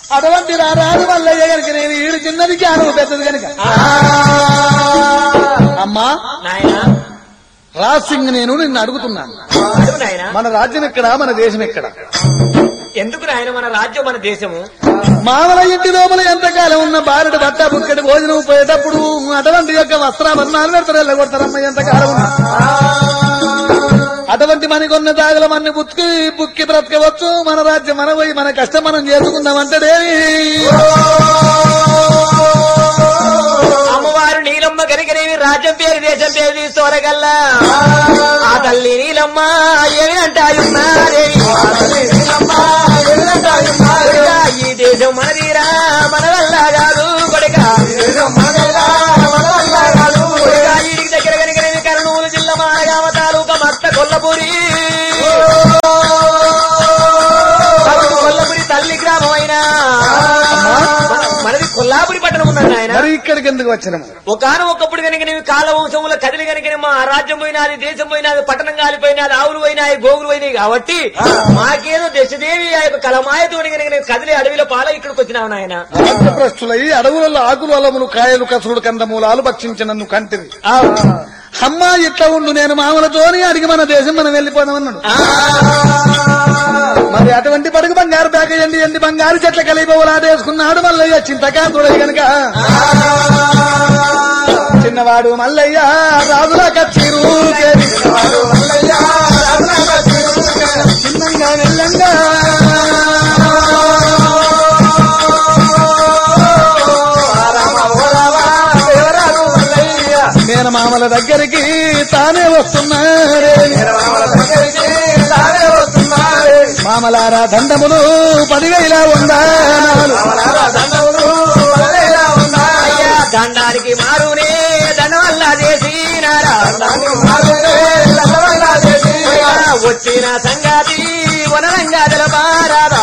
అటువంటి రారాజు మల్లయ్య గనుక నేను ఈడు చిన్నది జ్ఞానం పెద్దది గనుక అమ్మా నాయనా రాజ్ సింగ్ నేను నిన్ను అడుగుతున్నాను అడుగు నాయనా మన రాజ్యం ఎక్కడ మన దేశం ఎక్కడ ఎందుకు నాయన మన రాజ్యం మన దేశము మామల ఇంటి లోపల ఎంతకాలం ఉన్న బారెడు బట్ట బుక్కడి భోజనం పోయేటప్పుడు అటువంటి యొక్క వస్త్రాభరణాలు పెడతారు వెళ్ళగొడతారమ్మ ఎంతకాలం ఉన్నా అటువంటి మనకున్న దాగల మన బుక్కి బుక్కి బ్రతకవచ్చు మన రాజ్యం మన పోయి మన కష్టం మనం చేసుకుందామంటేదేవి అమ్మవారు నీలమ్మ కనుకనేవి రాజ్యం పేరు దేశం పేరు తీసుకోరగల్లా ఆ తల్లి నీలమ్మ ఏమి అంటాయున్నారేవి ఈ దేశం మనదిరా మన వల్ల కాదు కొడుక కొడుకా, ఈడికి దగ్గర కనుకనేవి కర్నూలు జిల్లా మానగామ తాలూకా మత్త కొల్లపూరి అప్పుడు కొల్లపురి తల్లి గ్రామం అయినా మనది కొల్లాపురి పట్టణం ఉన్నది ఆయన మరి ఇక్కడికి ఎందుకు వచ్చినాము ఒకనొకప్పుడు ఒకప్పుడు కనుక నీవు కాలవంశముల కదిలి కనుక మా రాజ్యం పోయినది దేశం పోయినది పట్టణం కాలిపోయినది ఆవులు పోయినాయి గోగులు పోయినాయి కాబట్టి మాకేదో దశదేవి ఆ యొక్క కలమాయతో కనుక నేను కదిలి అడవిలో పాల ఇక్కడికి వచ్చినావు నాయన రాజ్యభ్రష్టులై అడవులలో ఆకులు అలములు కాయలు కసురుడు కందమూలాలు భక్షించినందు కంటివి అమ్మా ఇట్లా ఉండు నేను మామలతోని అడిగి మన దేశం మనం వెళ్ళిపోదామన్నాడు మరి అటువంటి పడుగు బంగారు బ్యాగ ఎండి ఎండి బంగారు చెట్ల కలిపోలాడేసుకున్నాడు మల్లయ్య చింతకాంతుడై గనక చిన్నవాడు మల్లయ్య రాజుల కచ్చిరు చిన్నంగా వెళ్ళంగా నేను మామల దగ్గరికి తానే వస్తున్నాడే మామలారా దండములు పదివేల ఉండాలు అయ్యా దండానికి మారునే దండ వల్ల చేసినారా అయ్యా, వచ్చిన సంగతి వనరంగా తెలపారాదా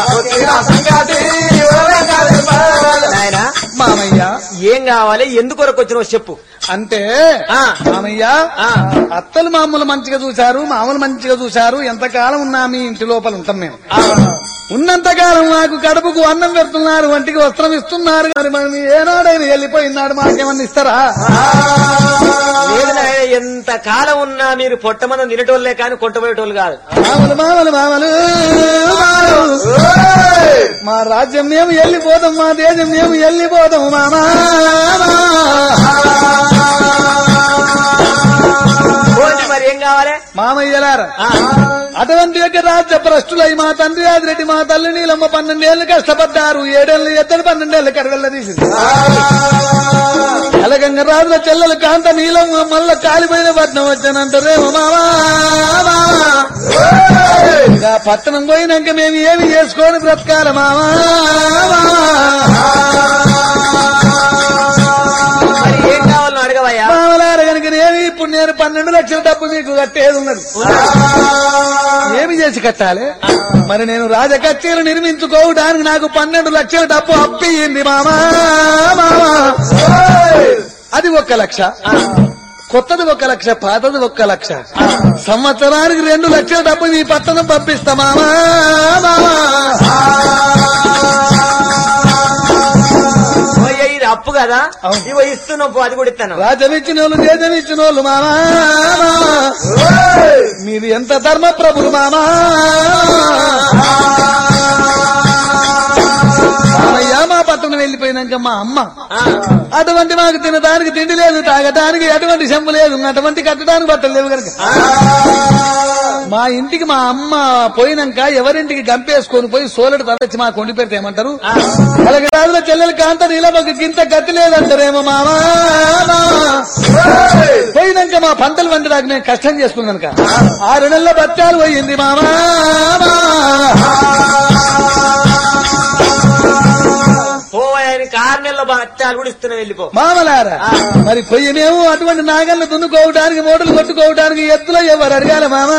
నాయన మామయ్య ఏం కావాలి ఎందుకొరకు వచ్చినావు చెప్పు అంటే ఆ. మామయ్య ఆ. అత్తలు మామూలు మంచిగా చూశారు మామూలు మంచిగా చూశారు ఎంతకాలం ఉన్నా మీ ఇంటి లోపల ఉంటాం మేము ఉన్నంతకాలం మాకు కడుపుకు అన్నం పెడుతున్నారు వంటికి వస్త్రం ఇస్తున్నారు మరి మనం ఏనాడైనా వెళ్ళిపోయినాడు మాకేమన్నా ఇస్తారా లేదు నాయన ఎంత కాలం ఉన్నా మీరు పొట్టమనం తినేటోళ్ళే కానీ కొట్టబోయేటోళ్ళు కాదు మామలు మామలు మామలు మామలు. మా రాజ్యం మేము వెళ్ళిపోదాం మా దేశం మేము వెళ్ళిపోదాం మామా పోండి మరి ఏం కావాలి మామయ్యలారా ఆ, అటువంటి యొక్క రాజ్య భ్రష్టులై మా తండ్రి ఆదిరెడ్డి మా తల్లి నీలమ్మ పన్నెండేళ్లు కష్టపడ్డారు ఏడేళ్లు ఎద్దరు పన్నెండేళ్లు కరవెళ్ళ తీసింది ఎలగంగ రాజుల చెల్లెలు కాంత నీలమ్మ మల్ల కాలిపోయిన పట్నం వచ్చానంటారేమో మామా మామా. ఇక పట్టణం పోయినాక మేము ఏమి చేసుకొని బ్రతకాల మామా మరి ఏం కావాలో అడగవయ్యా మామలార కనుక ఏమి ఇప్పుడు నేను పన్నెండు లక్షల డబ్బు మీకు కట్టేది ఉన్నది ఏమి చేసి కట్టాలి మరి నేను రాజకచ్చీలు నిర్మించుకోవడానికి నాకు పన్నెండు లక్షల డబ్బు అప్పియింది మామా మామా అది ఒక్క లక్ష కొత్తది ఒక లక్ష పాతది ఒక్క లక్ష సంవత్సరానికి రెండు లక్షల డబ్బు మీ పట్టణం పంపిస్తా మామా మామా ఓయ్య, ఇది అప్పు కదా అవును. ఇవో ఇస్తున్నాం పో, అది కూడా ఇస్తాను రాజ్యం ఇచ్చిన వాళ్ళు దేశం ఇచ్చిన వాళ్ళు మామా మామా. మీది ఎంత ధర్మ ప్రభులు మామా మామయ్య మా పట్టణం వెళ్ళిపోయినాక మా అమ్మ ఆ, అటువంటి మాకు తినడానికి తిండి లేదు తాగడానికి ఎటువంటి చెంపు లేదు అటువంటి కట్టడానికి బట్టలు లేవు కనుక మా ఇంటికి మా అమ్మ పోయినాక ఎవరింటికి గంపేసుకొని పోయి సోలడు తలచి మా కొండి పెడితే ఏమంటారు అలాగే రాజుల చెల్లెలు కాంత నీలమ్మకి గింత గతి లేదంటారేమో మామా మామా. పోయినాక మా పంటలు వండడానికి మేము కష్టం చేసుకున్నాం కనుక ఆరు నెలల బత్తాలు పోయింది మామా మామా. పోవాయనికి ఆరు నెలల బట్టాలు కూడా ఇస్తున్నా వెళ్ళిపో మామలారా మరి పొయ్యినేమో అటువంటి నాగళ్ళు దున్నుకోవడానికి మోటలు కొట్టుకోవడానికి ఎత్తులో ఎవరు అడగాలి మామా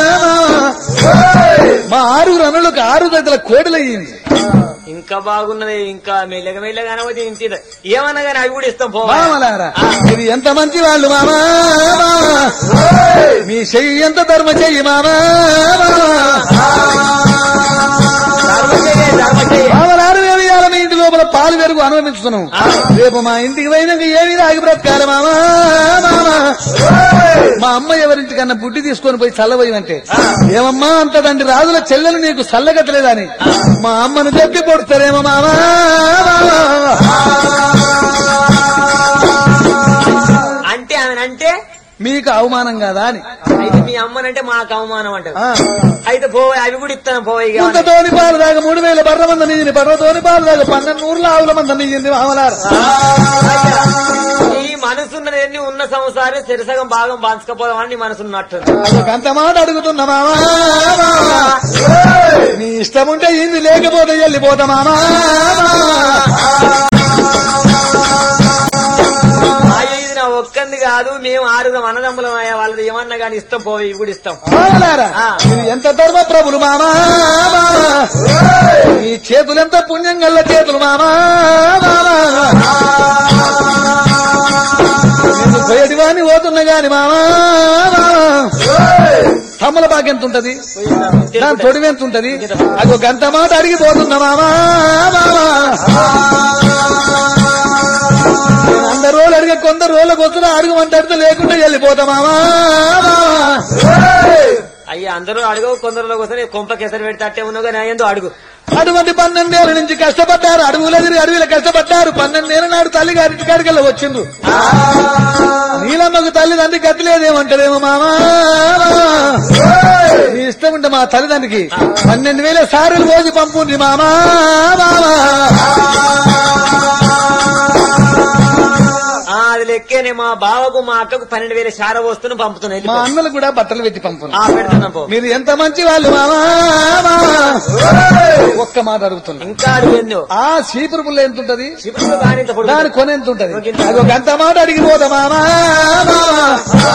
మా ఆరు రనులకు ఆరు దగ్గర కోడలు అయ్యింది ఇంకా బాగున్నది ఇంకా మెల్లగా మెల్లగా అనవద్దు ఇంటి ఏమన్నా కానీ అవి కూడా ఇస్తాం పోవా మామలారా ఇది ఎంత మంచి వాళ్ళు మామా మీ చెయ్యి ఎంత ధర్మ చెయ్యి మామా ధర్మ చెయ్యి, ధర్మ చెయ్యి. మామలారు మేము ఇవాళ మీ పాలు పెరుగు అనుభవిస్తున్నాం రేపు మా ఇంటికి పోయినాక ఏమి రాగి బ్రతకాలి మామా మామా మా అమ్మ ఎవరింటికన్నా బుడ్డి తీసుకొని పోయి చల్లబోయినంటే ఏమమ్మా అంతదండి రాజుల చెల్లెలు నీకు చల్లగట్టలేదని మా అమ్మను చెప్పి పొడుతారేమో మామా మామా. అంటే ఆమె అంటే మీకు అవమానం కాదా అని అయితే మీ అమ్మనంటే మాకు అవమానం అంటారు ఆ. అయితే పోయి అవి కూడా ఇస్తాను పోయి ఇక ఇంత తోని పాలు దాకా మూడు వేల బర్ర మంద నీజిని బర్ర తోని పాలు దాకా పన్నెండు నూరుల ఆవుల మంద నీజింది మామలారు ఈ మనసున్నది ఎన్ని ఉన్న సంసారం సిరసగం భాగం బాంచకపోదామని నీ మనసున్నట్టు అంత మాట అడుగుతున్నా మామా మామా. నీ ఇష్టం ఉంటే ఇంది లేకపోతే వెళ్ళిపోతా మామా అయ్యో ఇది నా ఒక్కంది కాదు మేము ఆరుగురం అన్నదమ్ములం అయ్యా వాళ్ళది ఏమన్నా కానీ ఇస్తాం పోయి ఇవి కూడా ఇస్తాం మామలారా ఆ. ఇది ఎంత ధర్మ ప్రభులు మామా మామా. ఈ చేతులు ఎంత పుణ్యం గల్ల చేతులు మామా మామా. నేను పోయేటి వాణ్ణి పోతున్నా గాని మామా మామా. తమ్ముల బాగా ఎంత ఉంటది దాని తొడివి ఎంత ఉంటది అది ఒక గంట మాట అడిగిపోతున్నా మామా మామా నేను అందరు రోజులు అడిగే కొందరు రోజులకు వస్తున్నా అడుగుమంటే అడిగితే లేకుండా వెళ్ళిపోతా మామా మామా. అయ్యా అందరూ అడుగు కొందరులో కోసం కొంప కేసరి పెడితే అట్టే ఉన్నావు కానీ ఏందో అడుగు అటువంటి పన్నెండేళ్ల నుంచి కష్టపడ్డారు అడవుల తిరిగి అడవిలో కష్టపడ్డారు పన్నెండేళ్ల నాడు తల్లి గారి కాడికల్లా వచ్చిండ్రు నీలమ్మకు తల్లిదండ్రి గతి లేదేమంటారేమో మామా నీ ఇష్టం ఉంటే మా తల్లిదండ్రికి పన్నెండు వేల సారులు రోజు పంపుంది మామా మామా ఆ, అది లెక్కేనే మా బావకు మా అక్కకు పన్నెండు వేల శార వస్తున్న పంపుతున్నా మా అన్నలు కూడా బట్టలు పెట్టి పంపును ఆ పెడుతున్నాం పో మీరు ఎంత మంచి వాళ్ళు మామా మామా ఒక్క మాట అడుగుతున్నా ఇంకా అడుగు ఏందో ఆ చీపురు పుల్ల ఎంత ఉంటది ఇప్పుడు కానీ ఇంత పొడుగు. దాని కొని ఎంత ఉంటది అది ఒక అంత మాట అడిగిపోతా మామా మామా.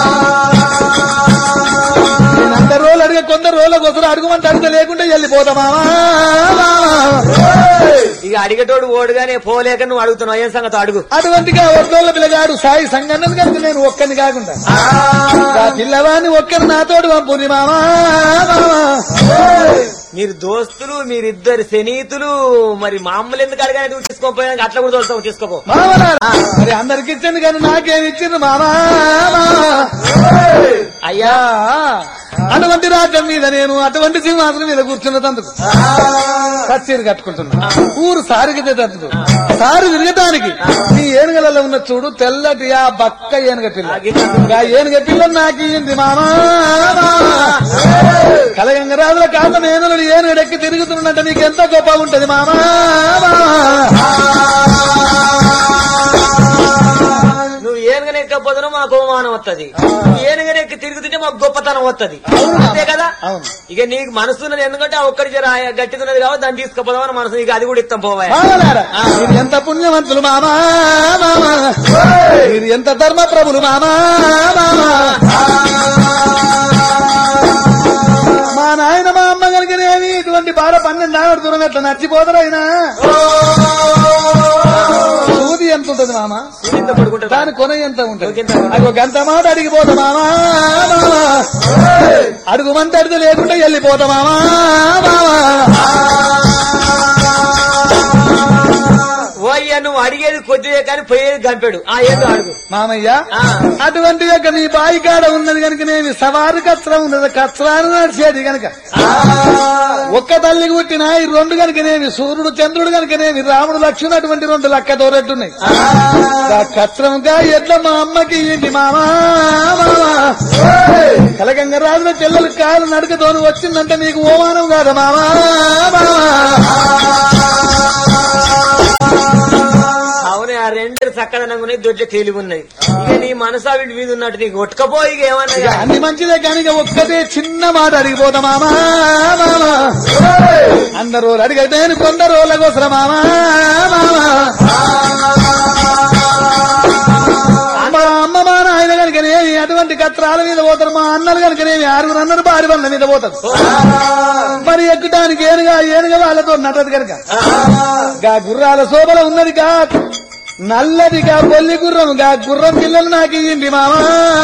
నేను అంత రోజులు అడిగే కొందరు రోజులకు వస్తారు అడుగుమంటే అడిగితే లేకుంటే వెళ్ళిపోతా మామా మామా. ఇక అడిగేటోడు ఓడుగానే పోలేక నువ్వు అడుగుతున్నావు ఏం సంగతి అడుగు అటువంటిగా ఒడ్డోళ్ళ పిల్లగాడు సాయి సంగన్నది కనుక నేను ఒక్కని కాకుండా ఆ పిల్లవాడిని ఒక్కరు నాతోడు పంపుని మామా మామా. మీరు దోస్తులు మీరిద్దరు స్నేహితులు మరి మామూలు ఎందుకు అడగానే నువ్వు తీసుకోపోయాక అట్లా కూడా తోలుతావు తీసుకోపో మామలారా మరి అందరికి ఇచ్చింది కానీ నాకేమి ఇచ్చింది మామా మామా. అయ్యా అటువంటి రాజ్యం మీద నేను అటువంటి సింహాసనం మీద కూర్చున్నదందుకు కచ్చేరి కట్టుకుంటున్నా ఊరు సారిగితేటందుకు సారు తిరగటానికి ఈ ఏనుగలలో ఉన్న చూడు తెల్లటి ఆ బక్క ఏనుగ పిల్ల ఆ ఏనుగ పిల్ల నాకు ఇయ్యింది మామా కలగంగరాజుల కాలం ఏనుగుడు ఏనుగడెక్కి తిరుగుతున్నట్టు నీకు ఎంత గొప్ప ఉంటది మామా నువ్వు ఏనుగన ఎక్కకపోతే మాకు అవమానం వస్తుంది ఏనుగన ఎక్కి తిరుగుతుంటే మాకు గొప్పతనం వస్తుంది అంతే కదా అవును. ఇక నీకు మనసు ఉన్నది ఎందుకంటే ఆ ఒక్కడి జర గట్టిగా ఉన్నది కాబట్టి దాన్ని తీసుకుపోదామని మనసు ఇక అది కూడా ఇస్తాం పోవాయి మామలారా మీరు ఎంత పుణ్యవంతులు మామా మామా మీరు ఎంత ధర్మ ప్రభులు మామా మామా మా నాయన మా అమ్మ కలిగినేమి ఇటువంటి బాధ పన్నెండు ఆవిడ దూరం ఎట్లా నడిచిపోతారైనా సూది ఎంత ఉంటది మామ ఇంత పడుకుంటారు దాని కొన ఎంత ఉంటది ఎంత? అది ఒక గంట మాట అడిగిపోతా మామా మామా అడుగుమంటే అడిగితే లేకుంటే వెళ్ళిపోతా మామా మామా ఓ అయ్యా నువ్వు అడిగేది కొద్దిగా కానీ పోయేది గంపాడు ఆ ఏదో అడుగు మామయ్య ఆ. అటువంటి యొక్క నీ బాయి కాడ ఉన్నది కనుక నేను సవారు కచ్చరం ఉన్నది కచ్చరాను నడిచేది కనుక ఒక్క తల్లికి పుట్టిన ఈ రెండు కనుకనేమి సూర్యుడు చంద్రుడు కనుకనేమి రాముడు లక్ష్మణుడు అటువంటి రెండు లక్క దోరెట్టున్నాయి ఆ కచ్చరంగా ఎట్లా మా అమ్మకి ఏంటి మామా మామా కలగంగ రాజుల చెల్లెలు కాలు నడకతోని వచ్చిందంటే నీకు ఓమానం కాదా మామా మామా అవును ఆ రెండు చక్కదనంగా ఉన్నాయి దొడ్ల తేలిగి ఉన్నాయి ఇక నీ మనసా వీడి మీద ఉన్నట్టు నీకు కొట్టుకపో ఇక ఏమన్నా ఇక కానీ. అన్ని మంచిదే కానీ ఇక ఒక్కటే చిన్న మాట అడిగిపోతా మామా మామా అందరూ అడిగితే కొందరు కోసం మామా మామా మా అమ్మ మా నాయన కనుకనేమి అటువంటి కత్రాల మీద పోతారు మా అన్నలు కనుకనేమి ఆరుగురు అన్నలు భార్య బండ్ల మీద పోతారు మరి ఎక్కుటానికి ఏనుగా ఏనుగా వాళ్ళతో నటదు కనుక గా గుర్రాల శోభలో ఉన్నది కా నల్లదిగా బొల్లి గుర్రంగా గుర్రం పిల్లలు నాకు ఇయ్యింది మామా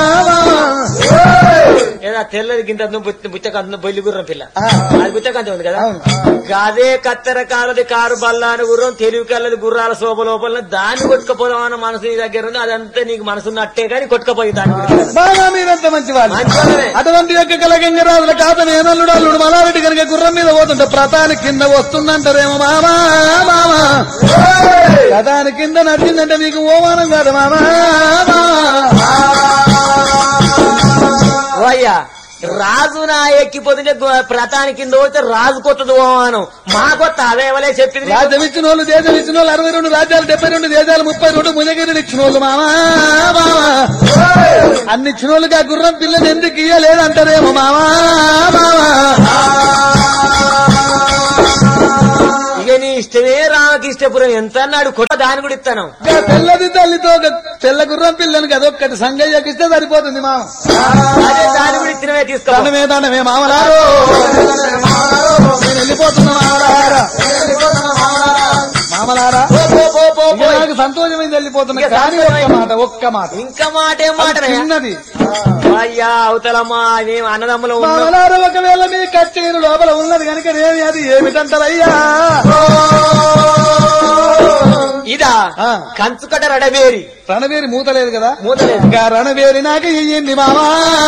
ఏదా తెల్లది గింత బుచ్చకంత బొల్లి గుర్రం పిల్ల ఆ. అది బుచ్చకంత ఉంది కదా అవును. అదే కత్తెర కాలది కారు బల్లాని గుర్రం తెలివి కల్లది గుర్రాల శోభ లోపల దాన్ని కొట్టుకపోదామన్న మనసు నీ దగ్గర ఉంది అదంతా నీకు మనసున్నట్టే కానీ కొట్టుకపోయి దాని గురించి బాగా మీరంత మంచి వాళ్ళు మంచివాళ్ళమే. అటువంటి యొక్క కలగంగరాజుల కాత నేనల్లుడు అల్లుడు మలారెడ్డి కనుక గుర్రం మీద పోతుంటే ప్రతాని కింద వస్తుందంటారేమో మామా మామా ప్రధాని కింద నడిచిందంటే మీకు ఓమానం కాదు మామా ఓ అయ్యా రాజు నా ఎక్కిపోతుంటే గు- ప్రతాని కింద పోతే రాజు కొత్తది ఓమానం మా కొత్త అదేవలే చెప్పింది నీకు. రాజ్యం ఇచ్చిన వాళ్ళు దేశం ఇచ్చిన వాళ్ళు అరవై రెండు రాజ్యాలు డెబ్బై రెండు దేశాలు ముప్పై రెండు ముజగిరిని ఇచ్చిన వాళ్ళు మామా మామా అన్ని ఇచ్చిన వాళ్ళకి ఆ గుర్రం పిల్లని ఎందుకు ఇయ్యలేదంటారేమో మామా మామా ఇక నీ ఇష్టమే రామకృష్ణపురం ఎంత అన్నాడు కొత్త దాని కూడా ఇస్తాను ఇంకా తెల్లది తల్లితో ఒక తెల్ల గుర్రం పిల్లని అదొక్కటి సంగయ్యకి ఇస్తే సరిపోతుంది మామ అదే దాని కూడా ఇచ్చినవే తీసుకో దండమే దండమే మామలారు నేను వెళ్ళిపోతున్నా మామలారా మామలారా ఇక నాకు సంతోషమైంది వెళ్ళిపోతున్నా ఇక కానీ ఒక్క సంతోషమైంది. మాట ఒక్క మాట ఇంకా మాట ఏం మాట చిన్నది అయ్యా అవతలమ్మా మేము అన్నదమ్ములు ఉన్నాం మామలారు ఒకవేళ మీ కచ్చేరు లోపల ఉన్నది కనుక నేమి అది ఏమిటంటారయ్యా ఇదా ఆ. కంచుకట రడవేరి రణవేరి మూతలేదు కదా మూతలేదు ఇంకా రణవేరి నాకు ఇయ్యింది మామా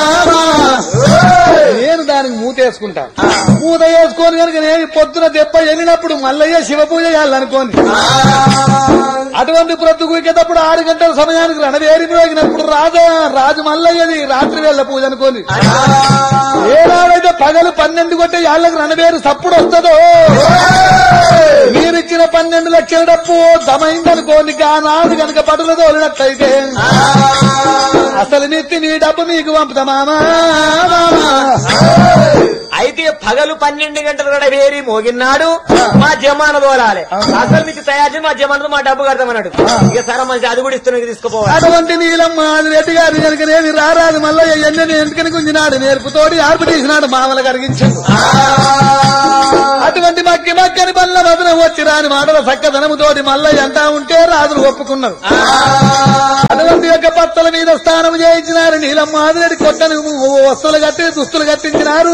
నేను దానికి మూత వేసుకుంటా మూత వేసుకొని కనుక నేను పొద్దున దెబ్బ వెళ్ళినప్పుడు మల్లయ్య శివ పూజ చేయాలనుకోని అటువంటి ప్రొద్దుకుకేటప్పుడు ఆరు గంటల సమయానికి రణవేరి మ్రోగినప్పుడు రాజా రాజు మల్లయ్యది రాత్రి వేళ పూజ అనుకోని ఏనాడైతే పగలు పన్నెండు కొట్టే యాళ్ళకి రణవేరు సప్పుడు వస్తుందో మీరిచ్చిన పన్నెండు లక్షల డప్పు దమైందనుకోని నాడు కనుక పడులు తోలినట్లయితే అసలు నెత్తి నీ డబ్బు మీకు పంపుతా మామా మామా. అయితే పగలు పన్నెండు గంటల రడవేరి మోగిన్నాడు మా జమాన దోలాలి అసలు మీకు తయారు చేసి మా జమానతో మా డబ్బు కడతామన్నాడు ఇక సరే మంచి అది కూడా ఇస్తున్నాయి తీసుకోపోవాలి అటువంటి నీలమ్మ అది రెడ్డి గారి కనుక నేను రారాదు మళ్ళీ ఎన్నని ఎందుకని గుంజినాడు నేర్పుతోడి ఆర్పు తీసినాడు మామల కరిగించాడు అటువంటి మక్కి మక్కని పల్ల మధురం వచ్చి రాని మాటల చక్కదనముతోటి మల్లయ్య అంటా ఉంటే రాజులు ఒప్పుకున్నారు అటువంటి యొక్క పత్తల మీద స్నానం చేయించినారు నీలమ్మ ఆదిరెడ్డి కొట్టని వస్తువులు కట్టి దుస్తులు కట్టించినారు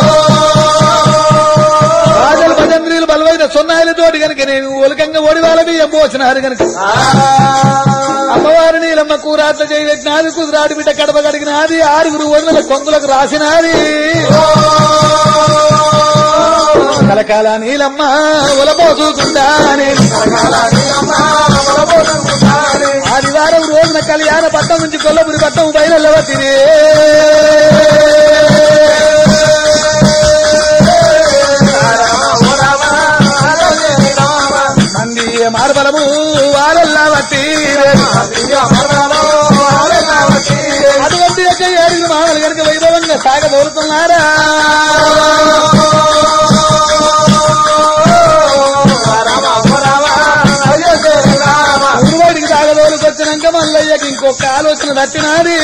రాజుల భజంద్రీలు బలమైన సొన్నాయిలతోటి కనుక నేను ఒలకంగా ఓడి వాళ్ళ బియ్యం పోసినారు కనుక అమ్మవారి నీలమ్మ కూరాట్ల చేయి పెట్టినది కుదురాడి బిడ్డ కడప కడిగినది ఆరుగురు వందల కొంగులకు రాసినది కలకాల నీలమ్మ ఉలపోసుకుందాని ఆదివారం రోజున కళ్యాణ పట్టం నుంచి కొల్లపురి పట్టం బయలువతిని మంది మార్బలము వారల్లా వట్టి అటువంటి యొక్క ఏడుగురు మామలు కనుక వైభవంగా సాగబోతున్నారా ఊరువాడికి సాగబోలుకు వచ్చినాక మల్లయ్యకి ఇంకొక ఆలోచన తట్టినాది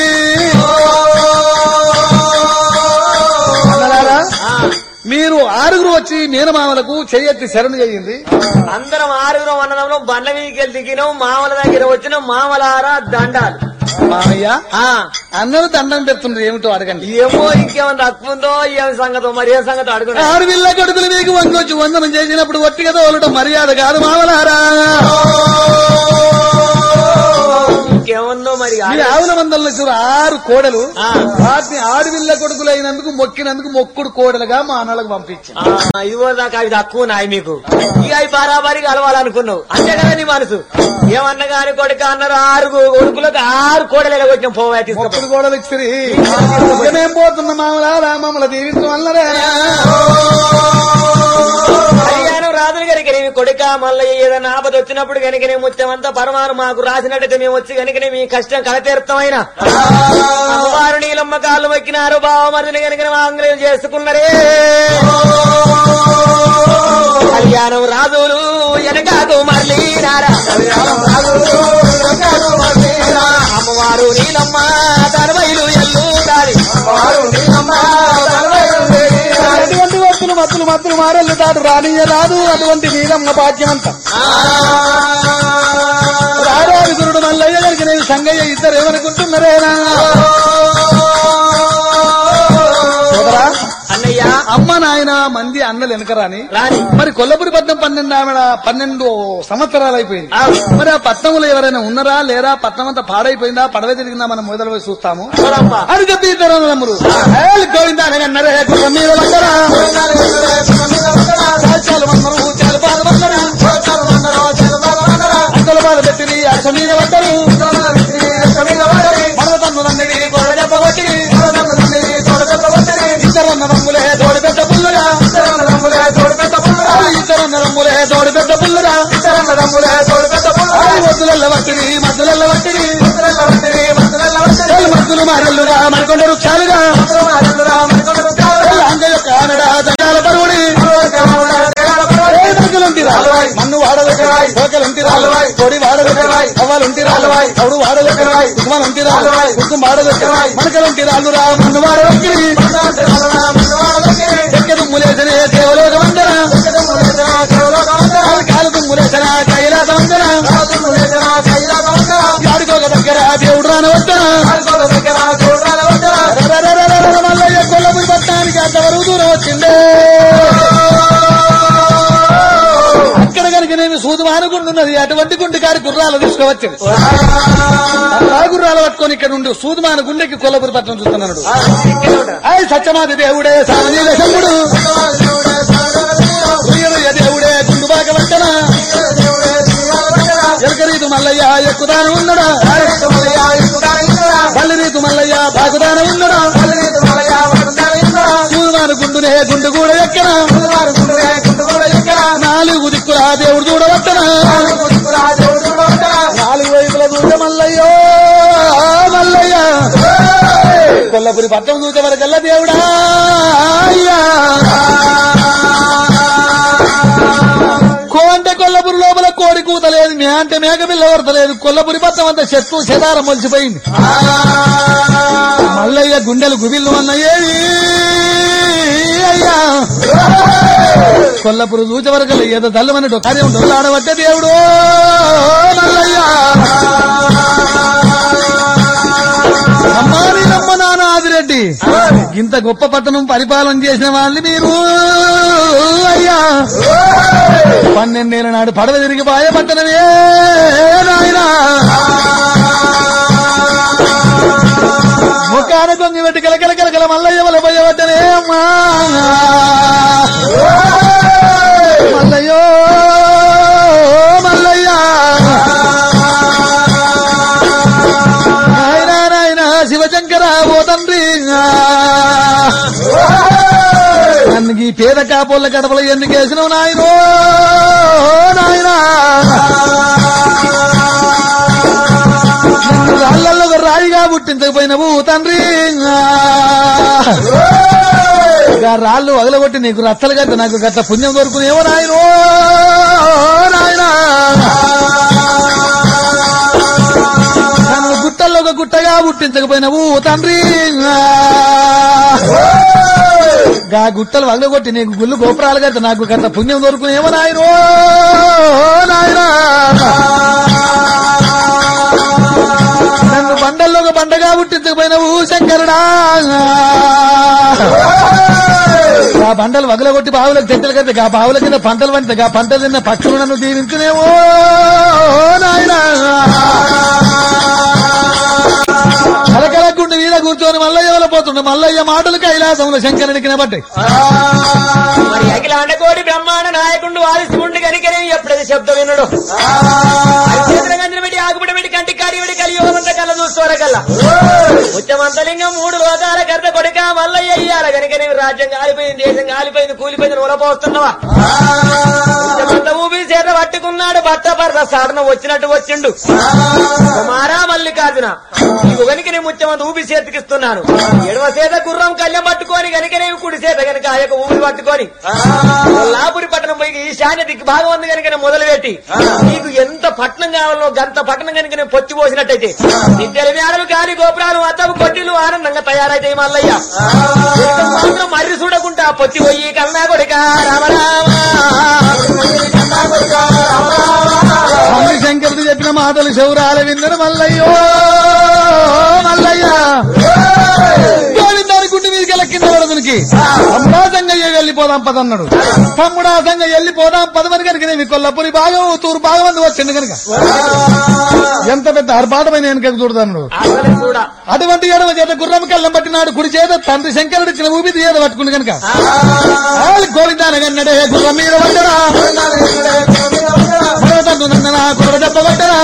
అన్నలారా, మీరు ఆరుగురు వచ్చి మీనమామలకు చెయ్యెత్తి శరణు చేయింది అందరం ఆరుగురం అన్నదంలో బండ్ల మీదకి దిగినాం మామల దగ్గర వచ్చిన మామలారా దండాలు మామయ్య ఆ అందరూ దండం పెడుతుండ్రు ఏమిటో అడగండి ఏమో ఇంకేమైనా తక్కువ ఉందో ఏం సంగతో మరి ఏ సంగతో అడుగున్నా ఆడపిల్ల కొడుకులు మీకు వంకొచ్చి వందనం చేసినప్పుడు ఒట్టిగా తోలటం మర్యాద కాదు మామలారా ఇంకేముందో మరి మీ ఆవుల మందల్లో చూడు ఆరు కోడలు ఆ. వాటిని ఆడపిల్ల కొడుకులైనందుకు మొక్కినందుకు మొక్కుడు కోడలుగా మా అన్నలకు పంపించింది ఆ, ఇదిగో దాకా అవి తక్కువ నాయి మీకు ఇక అవి బరాబరికి కలవాలనుకున్నావు అంతే కదా నీ మనసు ఏమన్నా గాని కొడుకు అన్నారు ఆరు కొడుకులకు ఆరు కోడలు ఎలగొచ్చాం పోవా తీసుకో మొక్కుడు కోడలు ఇచ్చిరి మేం పోతున్న మామలారా మమ్మల్ని దీవించడం వల్లనే కళ్యాణం రాదులు కనుక నీ కొడుక మళ్ళీ ఏదైనా ఆపద వచ్చినప్పుడు కనుక నీ ముత్యమంతా పరమాను మాకు రాసినట్టయితే మేము వచ్చి కనుక మీ కష్టం కలతీర్థమైన అమ్మవారు నీలమ్మ కాళ్ళు మొక్కినారు బావమరిని కనుక ఆంగ్లేయం చేసుకున్నారే కళ్యాణం రాజులు వెనకాకు మళ్ళీ నారా అమ్మవారు నీలమ్మ తరవైలు ఎల్లు దారి అటువంటి వత్తులు మత్తులు మత్తులు మారెళ్ళు తాడు రానియ రాదు అటువంటి నీలమ్మ భాగ్యమంతా రారాదు ఇద్దరు ఏమనుకుంటున్నారేనా సోదరా అన్నయ్యా అమ్మ నాయన మంది అన్నలు వెనకరాని రాని మరి కొల్లపురి పట్నం పన్నెండు ఆవిడ పన్నెండు సంవత్సరాలు అయిపోయింది అవును. మరి ఆ పట్నంలో ఎవరైనా ఉన్నారా లేరా పట్నం అంతా పాడైపోయిందా పడవ తిరిగిందా మనం మొదలు పోయి చూస్తాము చూడమ్మా అని చెప్పి ఇద్దరు అన్నదమ్ములు ఏల్ గోవిందా అనగన్నరే గుర్రం మీద వందరా చాలు వందరు చాలు బాధ వందరా అంతల బాధ పెట్టింది అక్ష మీద వందరు మన తన్నులన్నది గోడ దెబ్బ కొట్టింది ఇద్దరు అన్నదమ్ములే తోడి పెద్ద పుల్లరా ఇద్దరు అన్నదమ్ములే తోడి పెద్ద పుల్లరా వద్దులల్ల వట్టిని మద్దులల్ల వట్టిని మద్దులు మారెల్లుగా మరికొండ వృక్షాలుగా అంగ యొక్క ఆనడ దండాల పరువుడి దొంగలుంటిరా మన్ను వాడదొక్కరా కోకలుంటిరా కొడి వాడదొక్కరా అవ్వాలుంటిరా కవుడు వాడదొక్కరా ఉగ్మలుంటిరా ఉగ్గు వాడదొక్కరా మనకలుంటిరా అల్లురా మన్ను వాడదొక్కిరి ఎక్క దుమ్ములేసనే దేవలోక వందన కాలు దుమ్ములేసన కైలాస వందన ఆడుకోక దగ్గర దేవుడు రాని వద్దన మల్లయ్య కొల్లపురి పట్టణానికి అంతవరకు దూరం వచ్చిందే అక్కడ కనుక నేను సూదు మానుకుంటున్నది అటువంటి గుండెకారి గుర్రాలు తీసుకువచ్చింది ఆ గుర్రాలు పట్టుకొని ఇక్కడ నుండి సూదుమాన గుండెకి కొల్లపురి పట్టణం చూస్తున్నాడు అయ్ సత్యమాది దేవుడే సామనీల శంభుడు ఉయ్యరయ్య దేవుడే గుండుబాక వంటన ఎరకరీతు మల్లయ్య ఎక్కుదాన ఉన్నడా బల్లిరీతు మల్లయ్య బాగుదాన ఉన్నడా సూదుమాన గుండునే గుండు కూడా ఎక్కన నాలుగు దిక్కుల దేవుడు చూడవట్టన నాలుగు వైపుల చూసే మల్లయ్యో మల్లయ్య కొల్లపురి పట్టణం చూసే వరకల్లా దేవుడా అయ్యా కో అంటే కొల్లపురి లోపల కోడి కూతలేదు మే అంటే మేక పిల్ల కొరతలేదు కొల్లపురి పట్టణం అంతా చెట్టు చెదారం మొలిచిపోయింది మల్లయ్య గుండెలు గుబిల్లు అన్నయ్యేవి అయ్యా కొల్లపురు చూచే వరకు ఏదో తల్లుమని కార్యం డొల్లాడబట్టే దేవుడు మల్లయ్య అమ్మా నీలమ్మ నాన్న ఆదిరెడ్డి ఇంత గొప్ప పట్టణం పరిపాలన చేసిన వాళ్ళని మీరు అయ్యా పన్నెండేళ్ళ నాడు పడవ తిరిగి బాయ పట్టణమే నాయనా ముఖాన కొంగి పెట్టి కలకల కలకల మల్లయ్య వల పోయవద్దనే అమ్మా మల్లయ్యో మల్లయ్య నాయనా నాయనా శివశంకర ఓ తండ్రి నన్ను ఈ పేద కాపోళ్ళ గడపలో ఎందుకు వేసినావు నాయనో నాయనా నన్ను రాళ్ళల్లో ఒక రాయిగా పుట్టించకపోయినవు తండ్రి ఆ రాళ్ళు వగలగొట్టి నీకు రచ్చలు గట్ట నాకు గట్ట పుణ్యం దొరుకునేమో నాయనో నాయనా నన్ను గుట్టల్లో ఒక గుట్టగా పుట్టించకపోయినవు తండ్రి గా గుట్టలు వగలగొట్టి నీకు గుళ్ళు గోపురాలు గట్ట నాకు గట్ట పుణ్యం దొరుకునేమో నాయనో నాయనా నన్ను బండల్లో ఒక బండగా పుట్టించకపోయినవు శంకరుడా ఆ బండలు వగలగొట్టి బావులకు చెట్టలు కడితే ఆ బావుల కింద పంటలు పండితే ఆ పంటలు తిన్న పక్షులు నన్ను దీవించునేమో నాయనా కలకల గుండె మీద కూర్చొని మల్లయ్య వల్ల పోతుండే మల్లయ్య మాటలు కైలాసంలో శంకరునికి నిలబడ్డాయి మరి అఖిలాండ కోటి బ్రహ్మాండ నాయకుడు వారిస్తుండి కనుకనే ఎప్పుడైతే శబ్దం వినడు గంజన పెట్టి ఆకుపడి పెట్టి కంటి కాడి పెట్టి కలియోగమంత కళ్ళ చూసుకోర కల్లా ఉచ్చమంతలింగం మూడు లోకాల కర్త కొడుక మల్లయ్య అయ్యాల కనుకనే రాజ్యం కాలిపోయింది దేశం కాలిపోయింది కూలిపోయింది నూలపోస్తున్నావా ఉచ్చమంత ఊపి చేత పట్టుకున్నాడు బట్ట పర్ర సాధన వచ్చినట్టు వచ్చిండు కుమారా మల్లికార్జున నీకు కనుక నేను ముత్యమంత ఊపి చేతికిస్తున్నాను ఎడవ చేత గుర్రం కళ్యం పట్టుకొని కనుక నేను కుడి చేత కనుక ఆ యొక్క ఊపి పట్టుకొని లాపురి పట్టణం పోయి ఈశాన్య దిక్కు భాగం ఉంది కనుక నేను మొదలుపెట్టి నీకు ఎంత పట్టణం కావాలో గంత పట్టణం కనుక నేను పొత్తి పోసినట్టయితే నిత్యల మేడలు కాని గోపురాలు అద్దపు కొట్టిలు ఆనందంగా తయారైతాయి మల్లయ్య ఒక్క మాత్రం మర్రి చూడకుండా పొత్తి పోయి కన్నా కొడుక స్వామి శంకరుడు చెప్పిన మాటలు శౌరాల విందరు మల్లయ్యో మల్లయ్య గోవిందాని గుండె మీదకి కింద పడదునికి తమ్ముడా సంగయ్య వెళ్ళిపోదాం పదన్నాడు తమ్ముడా సంగయ్య వెళ్ళిపోదాం పదమని కనుక నేను కొల్లపురి భాగం తూరు భాగం అందు వచ్చింది కనుక ఎంత పెద్ద ఆర్భాటమైన వెనకకు చూడదన్నాడు అసలు చూడ అటువంటి ఎడమ చేత గుర్రం కళ్ళం పట్టినాడు కుడి చేత తండ్రి శంకరుడు ఇచ్చిన ఊపిరి చేత పట్టుకుంది కనుక గోవిందానగన్నడే గుర్రం మీద పట్టరా తండ్రి నందనా గుర్ర దెబ్బ పట్టరా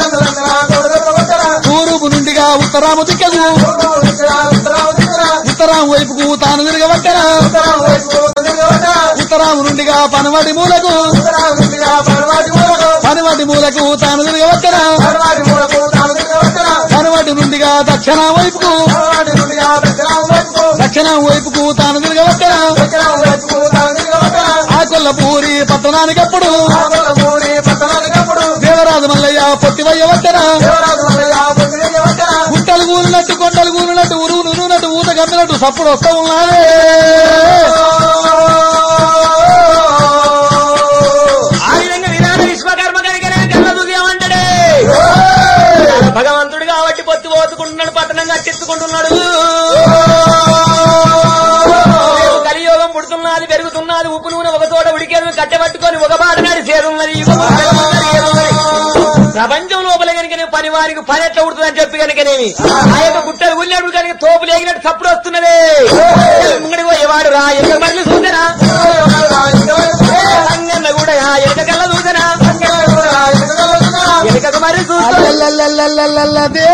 తూరుపు నుండిగా ఉత్తరాము దిక్కకు ఉత్తరాము వైపుకు తాను తిరగబట్టరా ఉత్తరాము నుండిగా పనవాడి మూలకు పనవాడి మూలకు తాను తిరగబట్టరా పనవాడి నుండిగా దక్షిణ వైపుకు దక్షిణ వైపుకు తాను తిరగబట్టరా ఆ కొల్లపూరి పట్టణానికప్పుడు దేవరాజు మల్లయ్య పొట్టివయ్య వట్టరా గుట్టలు కూలినట్టు కొండలు కూలినట్టు ఉరువు నురునట్టు ఊత గమ్మినట్టు సప్పుడు వస్తా ఉన్నారే ఆ విధంగా విరాట విశ్వకర్మ కనుకనే కళ్ళ చూసేమంటాడే భగవంతుడు కాబట్టి పొత్తు పోతుకుంటున్నాడు పట్టణం కట్టించుకుంటున్నాడు రేపు కలియోగం పుడుతున్నది పెరుగుతున్నది ఉప్పు నూనె ఒక చోట ఉడికేది కట్టెపట్టుకొని ఒక బాట నాడి చేరున్నది యుగము జగమున్నది ఏదున్నది. ప్రపంచం లోపల కనుక పని వారికి పని ఎట్లా ఉడుతుందని చెప్పి కనుకనేమి ఆ యొక్క గుట్టలు ఉల్లేడు కనుక తోపు లేగినట్టు చప్పుడు వస్తున్నది ముంగడి పోయేవాడు రా ఎంత మళ్ళీ చూసారా అంగన్న కూడా ఎనక కళ్ళ చూసారా ఎనక మరి చూస్తా అల్లల్లల్లల్లల్లల్లదే.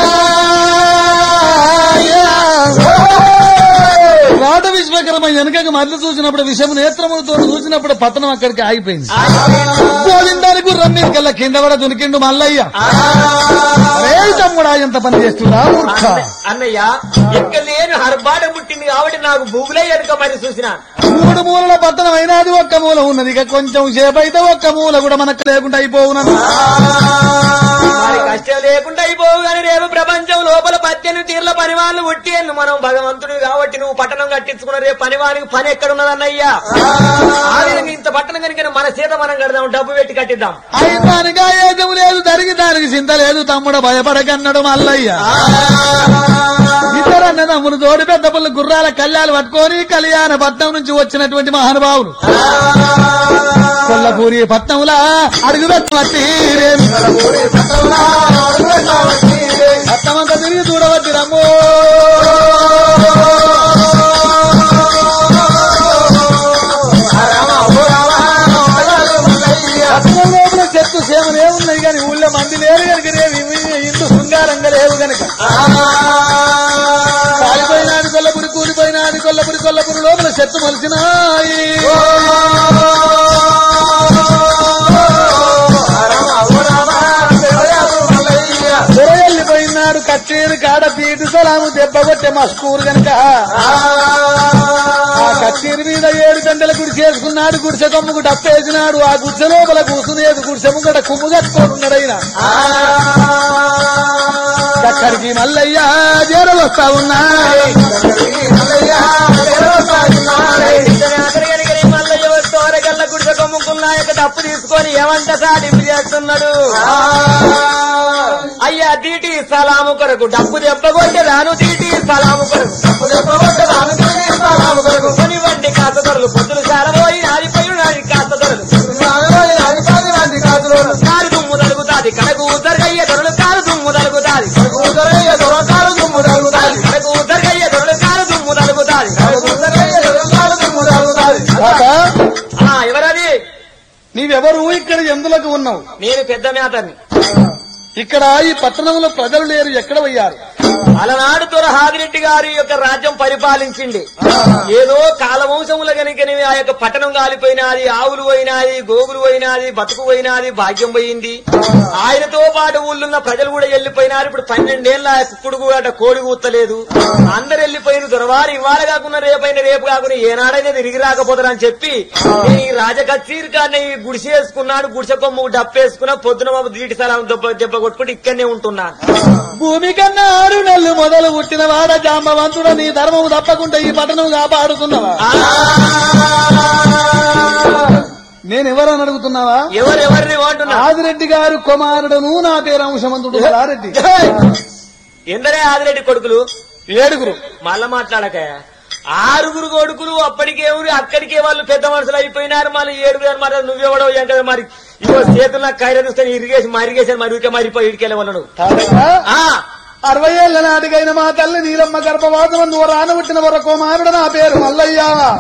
రాట విశ్వకర్మ వెనకకు మళ్ళీ చూసినప్పుడు విషము నేత్రములతో చూసినప్పుడు పతనం అక్కడికి ఆగిపోయింది గోవిందాని గుర్రం మీద కల్లా కింద పడ దునికిండు మల్లయ్య అరే తమ్ముడా ఎంత పని చేస్తున్నా మూర్ఖ అన్నయ్య ఎక్కడ లేని హర్బాట పుట్టింది కాబట్టి నాకు భూగులే ఎనుక మరి చూసిన మూడు మూలల పట్టణం అయినది ఒక్క మూల ఉన్నది ఇక కొంచెం సేపు అయితే ఒక్క మూల కూడా మనకు లేకుండా అయిపోవునన్నా మరి కష్టం లేకుండా అయిపోవు కానీ రేపు ప్రపంచం లోపల పద్దెనిమిది తీర్ల పని వాళ్ళు ఉట్టేళ్ళు మనం భగవంతుడు కాబట్టి నువ్వు పట్టణం కట్టించుకున్న రేపు పని వానికి పని ఎక్కడున్నదన్నయ్యా ఆ విధంగా ఇంత పట్టణం కనుక మన చేత మనం కడదాం డబ్బు పెట్టి కట్టిద్దాం అయితానుగా ఏదం లేదు దానికి దానికి చింత లేదు తమ్ముడు భయపడకన్నాడు మల్లయ్య ఇద్దరు అన్నదమ్ములు తోడి పెద్ద పుల్ల గుర్రాల కళ్యాలు పట్టుకొని కళ్యాణ పట్నం నుంచి వచ్చినటువంటి మహానుభావులు కొల్లపూరి పట్నంలా అడుగు పెట్టమట్టి పట్నమంతా తిరిగి చూడవద్దు రమ్మో పట్నం లోపల చెట్టు సేమలే ఉన్నాయి కానీ ఊళ్ళో మంది లేరు కనుక రేవి ఇందు శృంగారంగా లేవు కనుక కాలిపోయినాడు కొల్లపురి కూలిపోయినాడు కొల్లపురి కొల్లపురి లోపల చెట్టు మలిసినాయి వెళ్ళిపోయినాడు కచ్చేరు కాడ పీటు సలాము దెబ్బ కొట్టే మస్కూరు గనక ఆ కచ్చేరు మీద ఏడు గంటల గుడి చేసుకున్నాడు గుడిసె కొమ్ముకు డప్పేసినాడు ఆ గుడిసె లోపల కూసునేది గుడిసె ముంగట కుమ్ము కట్టుకోనున్నాడు ఆయన అక్కడికి మల్లయ్య జేరలు వస్తా ఉన్నాయి తోరగల్ల గుడిసె కొమ్ముకున్నా యొక్క డప్పు తీసుకొని ఏమంట సాటింపు చేస్తున్నాడు అయ్యా దీటి సలాము కొరకు డప్పు దెబ్బ కొట్టి రాను దీటి సలాము కొరకు కొనివ్వండి కాస్త ధరలు పొద్దులు సారబోయి ఆడిపోయి నాది కాస్త ధరలు కారు దుమ్ము తలుగుతాది కడకు ఉద్దరగయ్య ధరలు కారు దుమ్ము తలుగుతాది కడకు ఉద్దరగయ్య ధరలు కారు దుమ్ము తలుగుతాది తాత ఆ, ఎవరది నీవెవరు ఇక్కడ ఎందులకు ఉన్నావు నేను పెద్ద మేతని ఇక్కడ ఈ పట్టణంలో ప్రజలు లేరు ఎక్కడ పోయారు అలనాడు దొర హాదిరెడ్డి గారి యొక్క రాజ్యం పరిపాలించింది ఏదో కాలవంశముల గనుకని ఆ యొక్క పట్టణం కాలిపోయినది ఆవులు పోయినాది గోగులు పోయినాది బతుకు పోయినాది భాగ్యం పోయింది ఆయనతో పాటు ఊళ్ళున్న ప్రజలు కూడా వెళ్ళిపోయినారు ఇప్పుడు పన్నెండేళ్ల కుక్కుడు కూడా కోడి కూతలేదు అందరు వెళ్ళిపోయిన దొరవారు ఇవాళ కాకుండా రేపైన రేపు కాకుండా ఏనాడైనా తిరిగి రాకపోతారని చెప్పి నేను ఈ రాజకచ్చీరు కానీ గుడిసె వేసుకున్నాడు గుడిసె కొమ్ము డప్పేసుకున్నా పొద్దున మాపు దీటి స్థలం దెబ్బ దెబ్బ కొట్టుకుంటే ఇక్కడనే ఉంటున్నాను భూమి కన్నా ఆరు నెలలు మొదలు పుట్టిన వాడ జాంబవంతుడ నీ ధర్మము తప్పకుండా ఈ పట్టణం కాపాడుతున్నావా నేను ఎవరని అడుగుతున్నావా ఎవరెవరిని వాడుతున్నా ఆదిరెడ్డి గారు కుమారుడును నా పేరు అంశమంతుడు రెడ్డి ఎందరే ఆదిరెడ్డి కొడుకులు ఏడుగురు మళ్ళా మాట్లాడక ఆరుగురు కొడుకులు అప్పటికే ఊరి అక్కడికే వాళ్ళు పెద్ద మనుషులు అయిపోయినారు మళ్ళీ ఏడుగురు అనమాట నువ్వెవడో ఏం కదా మరి ఇగో చేతులు నాకు కైర చూస్తే ఇరిగేసి మరిగేసాను మరి ఊరికే మరిపోయి ఇడికెళ్ళే వాళ్ళు తాతయ్య, ఆ అరవై ఏళ్ల నాటికైన మా తల్లి నీలమ్మ గర్భవాసం నువ్వు రానబుట్టిన వర కుమారుడు నా పేరు మల్లయ్య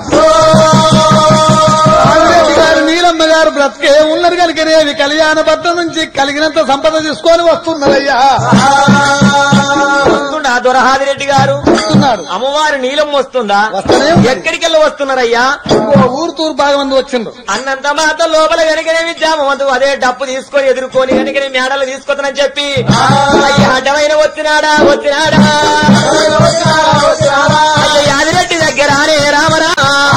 ఆదిరెడ్డి గారు నీలమ్మ గారు బ్రతికే ఉన్నారు కనుకనేవి కళ్యాణ భర్త నుంచి కలిగినంత సంపద తీసుకొని వస్తున్నారయ్యా వస్తుండా దొరహాదిరెడ్డి గారు వస్తున్నాడు అమ్మవారి నీలం వస్తుందా వస్తూనే ఉంది. ఎక్కడికెళ్ళి వస్తున్నారయ్యా ఓ ఊరు తూరు బాగా మంది వచ్చిండ్రు అన్నంత మాత లోపల వెనకనే విద్యామవంతు అదే డప్పు తీసుకొని ఎదుర్కొని వెనకనే మేడలు తీసుకొస్తానని చెప్పి అయ్యా అడ్డమైన వచ్చినాడా వచ్చినాడా అయ్యా యాదిరెడ్డి దగ్గరానే రామరా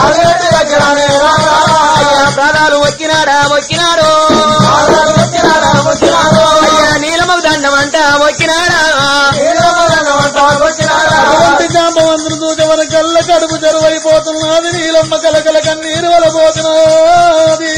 అయ్యా ప్రాణాలు వచ్చినాడా వచ్చినాడు అయ్యా నీలమకు దండం అంట వచ్చినాడా అటువంటి జాంబవంతులు దూచవన కళ్ళ కడుపు చెరువైపోతున్నది నీలమ్మ కలకల కన్నీరు వలపోతున్నది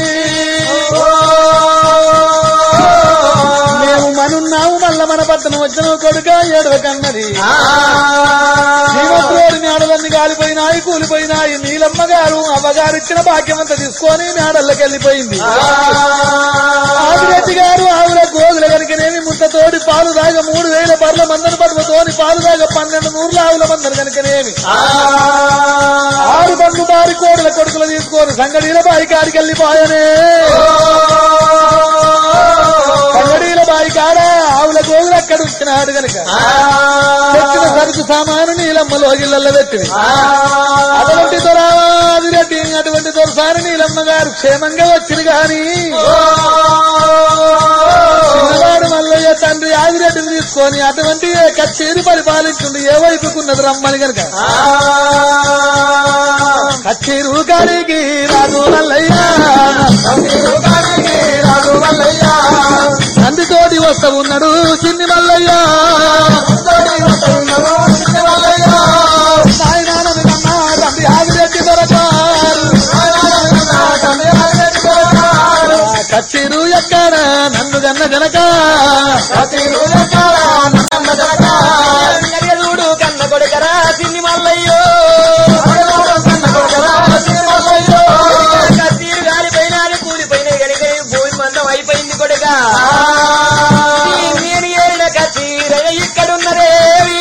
మేము మనున్నాము మల్ల మన పట్టణం వచ్చిన కొడుక ఏడవ కన్నది జీవత్రోడి మేడలన్నీ కాలిపోయినాయి కూలిపోయినాయి నీలమ్మ గారు అవ్వగారిచ్చిన భాగ్యమంతా తీసుకొని మేడల్లోకి వెళ్ళిపోయింది ఆదిరెడ్డి గారు ఆవుల గోగుల కనుకనేమి ముద్దతోటి పాలు దాగ మూడు వేల బర్ల మందను పట్టుతోని పాలు దాగ పన్నెండు నూర్ల ఆవుల మందను కనుకనేమి ఆరు బండ్లు బారి కోడుల కొడుకులు తీసుకొని సంగడీల బాయి కాడికి వెళ్ళిపోయనే సంగడీల బాయి కాడ ఆవుల గోగులు అక్కడ ఉంచినాడు గనుక తెచ్చిన సరుకు సామాను నీలమ్మలో ఇళ్లలో పెట్టింది అటువంటి దొరాదిరెడ్డి అటువంటి దొరసారి నీలమ్మ గారు క్షేమంగా వచ్చింది గాని చిన్నవాడు మల్లయ్య తండ్రి ఆదిరెడ్డిని తీసుకొని అటువంటి కచ్చేరి పరిపాలించింది ఏ వైపుకున్నది రమ్మని గనక కచ్చేరు గారికి రాజు మల్లయ్య రాజు మల్లయ్య తండ్రితోటి వస్తా ఉన్నాడు చిన్ని మల్లయ్య నాయనానని కన్నా తండ్రి ఆదిరెడ్డి దొరకారు కచ్చిరు ఎక్కడ నన్ను గన్న జనక చూడు కన్న కొడుకరా సిన్ని మల్లయ్యో కత్తిరు గాలిపోయినాది కూలిపోయినాయి కనుక భూమి మందం అయిపోయింది కొడుక నేను ఏరిన కత్తిర ఇక్కడున్నదేవి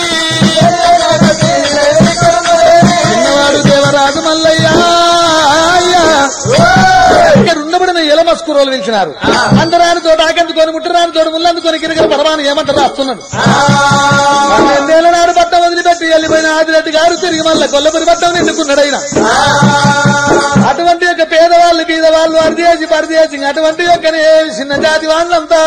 చిన్నవాడు దేవరాజు మల్లయ్య అయ్యా. ఇక్కడ ఉండబడిన ఎలమస్కూరోలు పిలిచినారు అందరాని తోట ఆకందుకొని ముట్టరాని తోట ముళ్ళందుకొని గిరిగిన పరమాన్ని ఏమంటారు రాస్తున్నాడు పన్నెండేళ్ల నాడు పట్టం వదిలిపెట్టి వెళ్ళిపోయిన ఆదిరెడ్డి గారు తిరిగి మళ్ళీ కొల్లపురి పట్టం నిండుకున్నాడు ఆయన అటువంటి యొక్క పేదవాళ్ళు బీదవాళ్ళు అరిదేసి పరిదేసి అటువంటి యొక్క చిన్న జాతి వాళ్ళంతా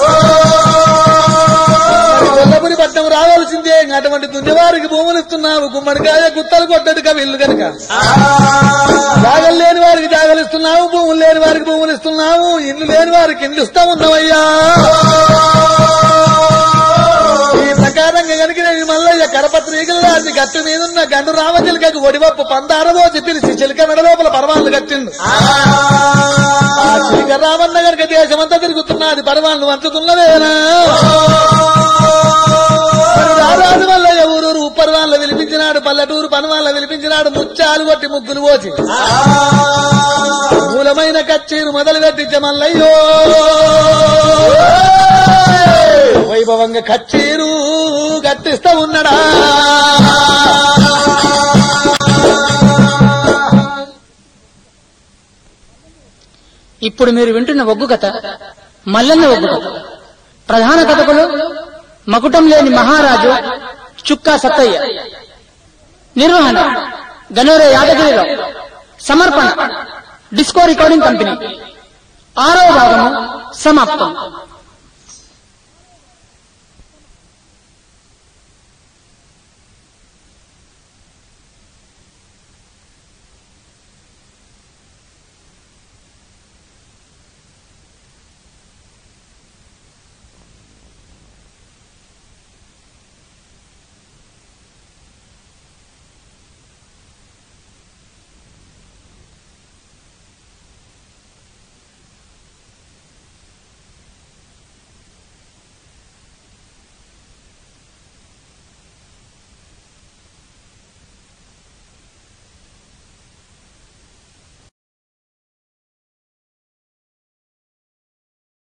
మరి కొల్లపురి పట్టం రావాల్సిందే అటువంటి దున్యవారికి భూములు ఇస్తున్నావు గుమ్మడికాయ గుత్తలు కొట్టడుక వీళ్ళు కనుక జాగలు లేని వారికి జాగలు ఇస్తున్నావు భూములు లేని వారికి భూములు ఇస్తున్నావు ఇల్లు లేని వారికి ఇల్లు ఇస్తా ఉన్నావయ్యా ఈ ప్రకారంగా కనుక నేను మల్లయ్య కరపత్రికలు రాసి గట్టు మీదున్న గండు రామచిలకకు ఒడివప్పు పందారదోచి పిలిచి చిలక మెడ లోపల పరమాలను కట్టిండు ఆ చిలక రామన్న గనుక దేశమంతా తిరుగుతున్నది పరమాలను వంచుతున్నదేనా మరి రారాజు మల్లయ్య ఊరూరు ఉప్పరవాళ్ళ విలిపించినాడు పల్లెటూరు పనవాళ్ళ విలిపించినాడు ముత్యాలు కొట్టి ముగ్గులు పోచి మూలమైన కచ్చేరు మొదలు పెట్టించే మల్లయ్యో వైభవంగా కచ్చేరు కట్టిస్తా ఉన్నాడా ఇప్పుడు మీరు వింటున్న ఒగ్గు కథ మల్లన్న ఒగ్గు కథ ప్రధాన కథకులు మకుటం లేని మహారాజు చుక్కా సత్తయ్య నిర్వహణ గనోరే యాదగిరిరావు సమర్పణ డిస్కో రికార్డింగ్ కంపెనీ ఆరో భాగము సమాప్తం